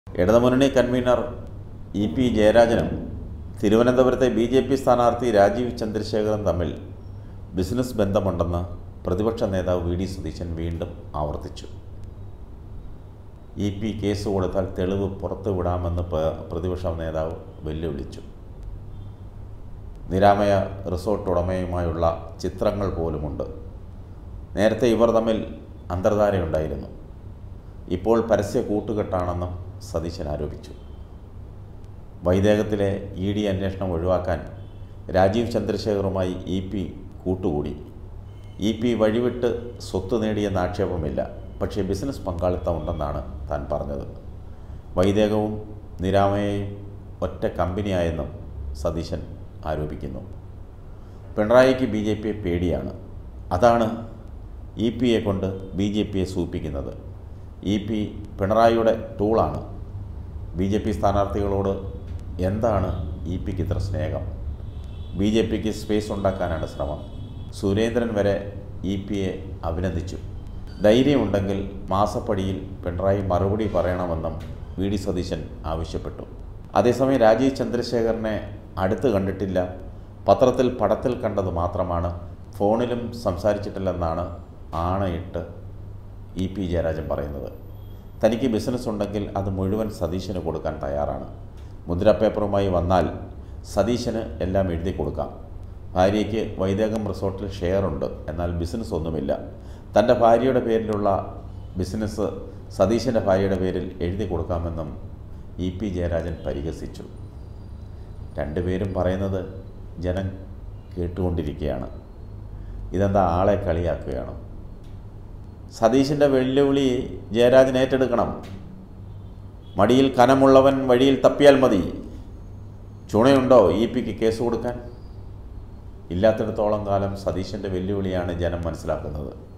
ഇടതുമുന്നണി convener E P ജയരാജനും തിരുവനന്തപുരത്തെ B J P സ്ഥാനാർത്ഥി രാജീവ് ചന്ദ്രശേഖറും തമ്മിൽ ബിസിനസ് ബന്ധമുണ്ടെന്ന് പ്രതിപക്ഷ നേതാവ് വി ഡി സതീശൻ വീണ്ടും ആവർത്തിച്ചു ഇ പി കേസ് കൊടുത്താൽ തെളിവ് പുറത്തുവിടാമെന്ന് പ- പ്രതിപക്ഷ നേതാവ് വെല്ലുവിളിച്ചു നിരാമയ റിസോർട്ട് ഉടമയുമായുള്ള ചിത്രങ്ങൾ പോലുമുണ്ട് നേരത്തെ ഇവർ തമ്മിൽ അന്തർധാരയുണ്ടായിരുന്നു ഇപ്പോൾ പരസ്യ കൂട്ടുകെട്ടാണെന്നും സതീശൻ ആരോപിച്ചു വൈദേഹത്തിലെ ഇ ഡി അന്വേഷണം ഒഴിവാക്കാൻ രാജീവ് ചന്ദ്രശേഖറുമായി ഇ പി കൂട്ടുകൂടി ഇ പി വഴിവിട്ട് സ്വത്ത് നേടിയെന്ന ആക്ഷേപമില്ല പക്ഷേ ബിസിനസ് പങ്കാളിത്തം ഉണ്ടെന്നാണ് താൻ പറഞ്ഞത് വൈദേഹവും നിരാമയയും ഒറ്റ കമ്പനിയായെന്നും സതീശൻ ആരോപിക്കുന്നു പിണറായിക്ക് ബി ജെ പിയെ പേടിയാണ് അതാണ് ഇ പിയെ കൊണ്ട് ബി ജെ പിയെ സൂപ്പിക്കുന്നത് ഇ പി പിണറായിയുടെ ടൂളാണ് ബി ജെ പി സ്ഥാനാർത്ഥികളോട് എന്താണ് ഇ പിക്ക് ഇത്ര സ്നേഹം ബി ജെ പിക്ക് സ്പേസ് ഉണ്ടാക്കാനാണ് ശ്രമം സുരേന്ദ്രൻ വരെ ഇ പിയെ അഭിനന്ദിച്ചു ധൈര്യമുണ്ടെങ്കിൽ മാസപ്പടിയിൽ പിണറായി മറുപടി പറയണമെന്നും വി ഡി സതീശൻ ആവശ്യപ്പെട്ടു അതേസമയം രാജീവ് ചന്ദ്രശേഖരനെ അടുത്ത് കണ്ടിട്ടില്ല പത്രത്തിൽ പടത്തിൽ കണ്ടത് മാത്രമാണ് ഫോണിലും സംസാരിച്ചിട്ടില്ലെന്നാണ് ആണയിട്ട് ഇ പി ജയരാജൻ പറയുന്നത് തനിക്ക് ബിസിനസ് ഉണ്ടെങ്കിൽ അത് മുഴുവൻ സതീശന് കൊടുക്കാൻ തയ്യാറാണ് മുദ്രപേപ്പറുമായി വന്നാൽ സതീശന് എല്ലാം എഴുതി കൊടുക്കാം ഭാര്യയ്ക്ക് വൈദേകം റിസോർട്ടിൽ ഷെയറുണ്ട് എന്നാൽ ബിസിനസ് ഒന്നുമില്ല തൻ്റെ ഭാര്യയുടെ പേരിലുള്ള ബിസിനസ് സതീശൻ്റെ ഭാര്യയുടെ പേരിൽ എഴുതി കൊടുക്കാമെന്നും ഇ പി ജയരാജൻ പരിഹസിച്ചു രണ്ടുപേരും പറയുന്നത് ജനം കേട്ടുകൊണ്ടിരിക്കുകയാണ് ഇതെന്താ ആളെ കളിയാക്കുകയാണ് സതീശൻ്റെ വെല്ലുവിളി ജയരാജൻ ഏറ്റെടുക്കണം മടിയിൽ കനമുള്ളവൻ വഴിയിൽ തപ്പിയാൽ മതി ചുണയുണ്ടോ ഇ പിക്ക് കേസ് കൊടുക്കാൻ ഇല്ലാത്തിടത്തോളം കാലം സതീശൻ്റെ വെല്ലുവിളിയാണ് ജനം മനസ്സിലാക്കുന്നത്